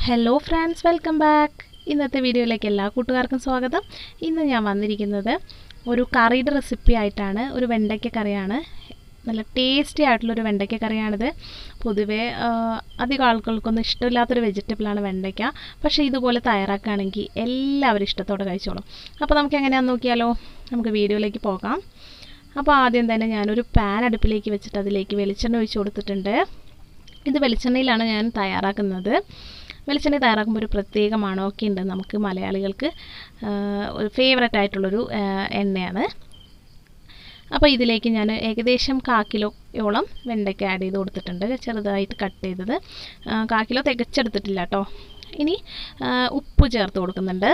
hello friends welcome back ഇന്നത്തെ വീഡിയോയിലേക്ക് എല്ലാ കൂട്ടുകാർക്കും സ്വാഗതം ഇന്ന് ഞാൻ വന്നിരിക്കുന്നത് ഒരു കറിയുടെ റെസിപ്പി ആയിട്ടാണ് ഒരു വെണ്ടയ്ക്ക കറിയാണ് നല്ല ടേസ്റ്റി ആയിട്ടുള്ളൊരു വെണ്ടയ്ക്ക കറിയാണിത് പൊതുവേ ആ, അധികം ആളുകൾക്കൊന്നും ഇഷ്ടമില്ലാത്തൊരു വെജിറ്റബിളാണ് വെണ്ടയ്ക്ക പക്ഷേ ഇതുപോലെ തയ്യാറാക്കുകയാണെങ്കിൽ എല്ലാവരും ഇഷ്ടത്തോടെ കഴിച്ചോളും അപ്പോൾ നമുക്ക് എങ്ങനെയാണെന്ന് നോക്കിയാലോ നമുക്ക് വീഡിയോയിലേക്ക് പോകാം അപ്പോൾ ആദ്യം തന്നെ ഞാനൊരു പാൻ അടുപ്പിലേക്ക് വെച്ചിട്ട് അതിലേക്ക് വെളിച്ചെണ്ണ ഒഴിച്ച് കൊടുത്തിട്ടുണ്ട് ഇത് വെളിച്ചെണ്ണയിലാണ് ഞാൻ തയ്യാറാക്കുന്നത് വെളിച്ചെണ്ണ തയ്യാറാക്കുമ്പോൾ ഒരു പ്രത്യേക മണമൊക്കെ ഉണ്ട് നമുക്ക് മലയാളികൾക്ക് ആ, ഒരു ഫേവററ്റ് ആയിട്ടുള്ളൊരു ആ, എണ്ണയാണ് അപ്പോൾ ഇതിലേക്ക് ഞാൻ ഏകദേശം കാ കിലോയോളം വെണ്ടയ്ക്ക ആഡ് ചെയ്ത് കൊടുത്തിട്ടുണ്ട് ചെറുതായിട്ട് കട്ട് ചെയ്തത് ആ, കാ കിലോ തികച്ചെടുത്തിട്ടില്ല കേട്ടോ ഇനി ആ, ഉപ്പ് ചേർത്ത് കൊടുക്കുന്നുണ്ട്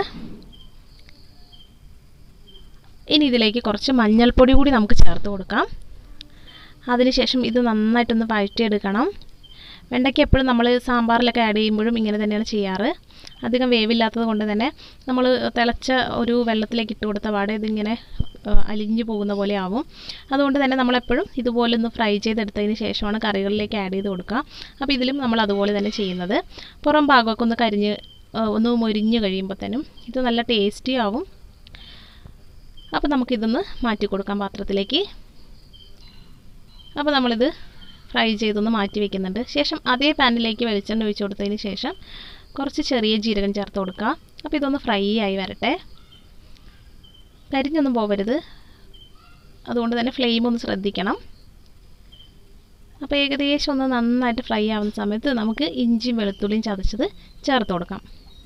ഇനി ഇതിലേക്ക് കുറച്ച് മഞ്ഞൾപ്പൊടി കൂടി നമുക്ക് ചേർത്ത് കൊടുക്കാം അതിനുശേഷം ഇത് നന്നായിട്ടൊന്ന് വഴറ്റിയെടുക്കണം വെണ്ടയ്ക്ക എപ്പോഴും നമ്മൾ സാമ്പാറിലൊക്കെ ആഡ് ചെയ്യുമ്പോഴും ഇങ്ങനെ തന്നെയാണ് ചെയ്യാറ് അധികം വേവില്ലാത്തത് കൊണ്ട് തന്നെ നമ്മൾ തിളച്ച ഒരു വെള്ളത്തിലേക്ക് ഇട്ട് കൊടുത്ത പാടെ ഇതിങ്ങനെ ആ, അലിഞ്ഞു പോകുന്ന പോലെ ആവും അതുകൊണ്ട് തന്നെ നമ്മളെപ്പോഴും ഇതുപോലെ ഒന്ന് ഫ്രൈ ചെയ്തെടുത്തതിന് ശേഷമാണ് കറികളിലേക്ക് ആഡ് ചെയ്ത് കൊടുക്കുക അപ്പോൾ ഇതിലും നമ്മൾ അതുപോലെ തന്നെ ചെയ്യുന്നത് പുറം ഭാഗമൊക്കെ ഒന്ന് കരിഞ്ഞ് ആ, ഒന്ന് മൊരിഞ്ഞ് കഴിയുമ്പോഴത്തേനും ഇത് നല്ല ടേസ്റ്റി ആവും അപ്പോൾ നമുക്കിതൊന്ന് മാറ്റി കൊടുക്കാം പാത്രത്തിലേക്ക് അപ്പോൾ നമ്മളിത് ഫ്രൈ ചെയ്തൊന്ന് മാറ്റി വെക്കുന്നുണ്ട് ശേഷം അതേ പാനിലേക്ക് വെളിച്ചെണ്ണ ഒഴിച്ച് കൊടുത്തതിന് ശേഷം കുറച്ച് ചെറിയ ജീരകം ചേർത്ത് കൊടുക്കുക അപ്പോൾ ഇതൊന്ന് ഫ്രൈ ആയി വരട്ടെ കരിഞ്ഞൊന്നും പോവരുത് അതുകൊണ്ട് തന്നെ ഫ്ലെയിം ഒന്ന് ശ്രദ്ധിക്കണം അപ്പോൾ ഏകദേശം ഒന്ന് നന്നായിട്ട് ഫ്രൈ ആവുന്ന സമയത്ത് നമുക്ക് ഇഞ്ചിയും വെളുത്തുള്ളിയും ചതച്ചത് ചേർത്ത് കൊടുക്കാം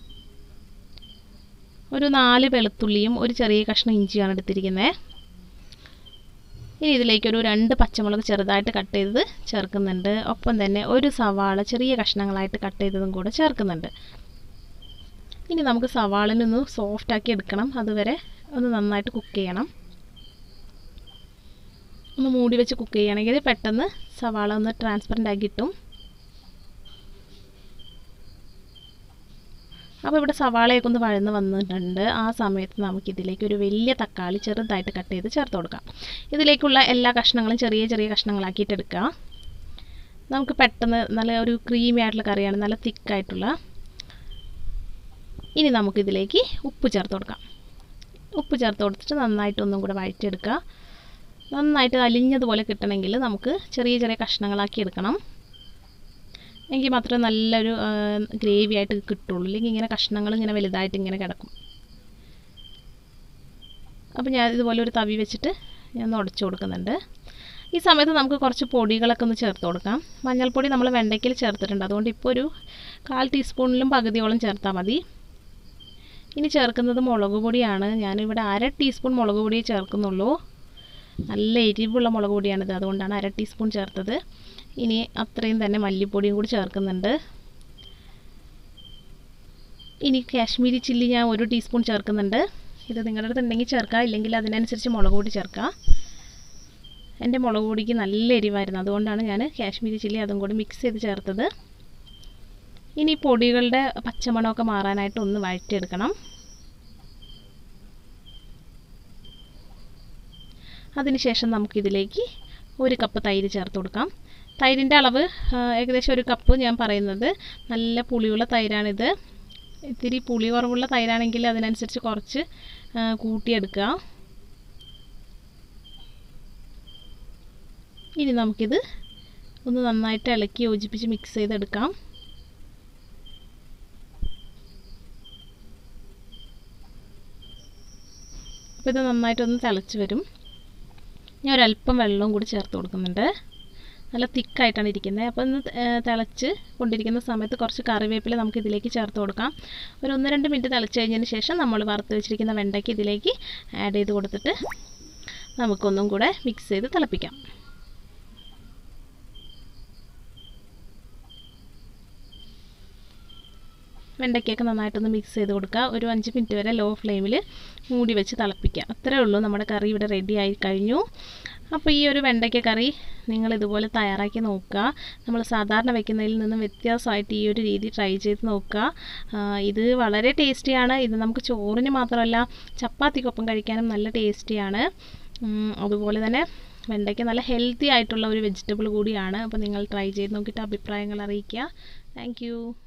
ഒരു നാല് വെളുത്തുള്ളിയും ഒരു ചെറിയ കഷ്ണം ഇഞ്ചിയാണ് എടുത്തിരിക്കുന്നത് ഇനി ഇതിലേക്ക് ഒരു രണ്ട് പച്ചമുളക് ചെറുതായിട്ട് കട്ട് ചെയ്തത് ചേർക്കുന്നുണ്ട് ഒപ്പം തന്നെ ഒരു സവാള ചെറിയ കഷ്ണങ്ങളായിട്ട് കട്ട് ചെയ്തതും കൂടെ ചേർക്കുന്നുണ്ട് ഇനി നമുക്ക് സവാളിനൊന്ന് സോഫ്റ്റാക്കി എടുക്കണം അതുവരെ ഒന്ന് നന്നായിട്ട് കുക്ക് ചെയ്യണം ഒന്ന് മൂടി വെച്ച് കുക്ക് ചെയ്യുകയാണെങ്കിൽ പെട്ടെന്ന് സവാള ഒന്ന് ട്രാൻസ്പെറൻ്റ് ആക്കി കിട്ടും അപ്പോൾ ഇവിടെ സവാളയൊക്കെ ഒന്ന് വഴന്ന് വന്നിട്ടുണ്ട് ആ സമയത്ത് നമുക്ക് ഇതിലേക്ക് ഒരു വലിയ തക്കാളി ചെറുതായിട്ട് കട്ട് ചെയ്ത് ചേർത്ത് കൊടുക്കാം ഇതിലേക്കുള്ള എല്ലാ കഷ്ണങ്ങളും ചെറിയ ചെറിയ കഷ്ണങ്ങളാക്കിയിട്ട് എടുക്കുക നമുക്ക് പെട്ടെന്ന് നല്ല ഒരു ക്രീമി ആയിട്ടുള്ള കറിയാണ് നല്ല തിക്കായിട്ടുള്ള ഇനി നമുക്കിതിലേക്ക് ഉപ്പ് ചേർത്ത് കൊടുക്കാം ഉപ്പ് ചേർത്ത് കൊടുത്തിട്ട് നന്നായിട്ട് ഒന്നും കൂടെ വഴറ്റിയെടുക്കുക നന്നായിട്ട് അലിഞ്ഞതുപോലെ കിട്ടണമെങ്കിൽ നമുക്ക് ചെറിയ ചെറിയ കഷ്ണങ്ങളാക്കി എടുക്കണം എങ്കിൽ മാത്രമേ നല്ലൊരു ഗ്രേവി ആയിട്ട് കിട്ടുള്ളൂ ഇല്ലെങ്കിൽ ഇങ്ങനെ കഷ്ണങ്ങൾ ഇങ്ങനെ വലുതായിട്ട് ഇങ്ങനെ കിടക്കും അപ്പോൾ ഞാൻ ഇതുപോലെ ഒരു തവി വെച്ചിട്ട് ഞാൻ ഒന്ന് ഉടച്ചു കൊടുക്കുന്നുണ്ട് ഈ സമയത്ത് നമുക്ക് കുറച്ച് പൊടികളൊക്കെ ഒന്ന് ചേർത്ത് കൊടുക്കാം മഞ്ഞൾപ്പൊടി നമ്മൾ വെണ്ടയ്ക്കയിൽ ചേർത്തിട്ടുണ്ട് അതുകൊണ്ട് ഇപ്പോൾ ഒരു കാൽ ടീസ്പൂണിലും പകുതിയോളം ചേർത്താൽ മതി ഇനി ചേർക്കുന്നത് മുളക് പൊടിയാണ് ഞാനിവിടെ അര ടീസ്പൂൺ മുളക് പൊടിയേ ചേർക്കുന്നുള്ളൂ നല്ല എരിവുള്ള മുളക് പൊടിയാണിത് അതുകൊണ്ടാണ് അര ടീസ്പൂൺ ചേർത്തത് ഇനി അത്രയും തന്നെ മല്ലിപ്പൊടിയും കൂടി ചേർക്കുന്നുണ്ട് ഇനി കാശ്മീരി ചില്ലി ഞാൻ ഒരു ടീസ്പൂൺ ചേർക്കുന്നുണ്ട് ഇത് നിങ്ങളുടെ അടുത്ത് ഉണ്ടെങ്കിൽ ചേർക്കുക ഇല്ലെങ്കിൽ അതിനനുസരിച്ച് മുളക് പൊടി ചേർക്കുക എൻ്റെ മുളക് പൊടിക്ക് നല്ല എരിവായിരുന്നു അതുകൊണ്ടാണ് ഞാൻ കാശ്മീരി ചില്ലി അതും കൂടി മിക്സ് ചെയ്ത് ചേർത്തത് ഇനി പൊടികളുടെ പച്ചമണമൊക്കെ മാറാനായിട്ട് ഒന്ന് വഴറ്റിയെടുക്കണം അതിനുശേഷം നമുക്കിതിലേക്ക് ഒരു കപ്പ് തൈര് ചേർത്ത് കൊടുക്കാം തൈരിൻ്റെ അളവ് ആ, ഏകദേശം ഒരു കപ്പ് ഞാൻ പറയുന്നത് നല്ല പുളിയുള്ള തൈരാണിത് ഇത്തിരി പുളി കുറവുള്ള തൈരാണെങ്കിൽ അതിനനുസരിച്ച് കുറച്ച് ആ, കൂട്ടിയെടുക്കുക ഇനി നമുക്കിത് ഒന്ന് നന്നായിട്ട് ഇളക്കി യോജിപ്പിച്ച് മിക്സ് ചെയ്തെടുക്കാം അപ്പോൾ ഇത് നന്നായിട്ടൊന്ന് തിളച്ച് വരും ഞാൻ ഒരല്പം വെള്ളവും കൂടി ചേർത്ത് കൊടുക്കുന്നുണ്ട് നല്ല തിക്കായിട്ടാണ് ഇരിക്കുന്നത് അപ്പോൾ ഒന്ന് ഏഹ്, തിളച്ച് കൊണ്ടിരിക്കുന്ന സമയത്ത് കുറച്ച് കറിവേപ്പില നമുക്ക് ഇതിലേക്ക് ചേർത്ത് കൊടുക്കാം ഒരു ഒന്ന് രണ്ട് മിനിറ്റ് തിളച്ച് കഴിഞ്ഞതിന് ശേഷം നമ്മൾ വറുത്ത് വെച്ചിരിക്കുന്ന വെണ്ടയ്ക്ക് ഇതിലേക്ക് ആഡ് ചെയ്ത് കൊടുത്തിട്ട് നമുക്കൊന്നും കൂടെ മിക്സ് ചെയ്ത് തിളപ്പിക്കാം വെണ്ടയ്ക്കൊക്കെ നന്നായിട്ടൊന്ന് മിക്സ് ചെയ്ത് കൊടുക്കുക ഒരു അഞ്ച് മിനിറ്റ് വരെ ലോ ഫ്ലെയിമിൽ മൂടി വെച്ച് തിളപ്പിക്കുക അത്രേ ഉള്ളൂ നമ്മുടെ കറി ഇവിടെ റെഡി ആയി കഴിഞ്ഞു അപ്പോൾ ഈ ഒരു വെണ്ടയ്ക്ക കറി നിങ്ങൾ ഇതുപോലെ തയ്യാറാക്കി നോക്കുക നമ്മൾ സാധാരണ വെക്കുന്നതിൽ നിന്നും വ്യത്യാസമായിട്ട് ഈ ഒരു രീതി ട്രൈ ചെയ്ത് നോക്കുക ആ, ഇത് വളരെ ടേസ്റ്റിയാണ് ഇത് നമുക്ക് ചോറിന് മാത്രമല്ല ചപ്പാത്തിക്കൊപ്പം കഴിക്കാനും നല്ല ടേസ്റ്റിയാണ് ഉം, അതുപോലെ തന്നെ വെണ്ടയ്ക്ക നല്ല ഹെൽത്തി ആയിട്ടുള്ള ഒരു വെജിറ്റബിൾ കൂടിയാണ് അപ്പോൾ നിങ്ങൾ ട്രൈ ചെയ്ത് നോക്കിയിട്ട് അഭിപ്രായങ്ങൾ അറിയിക്കുക താങ്ക്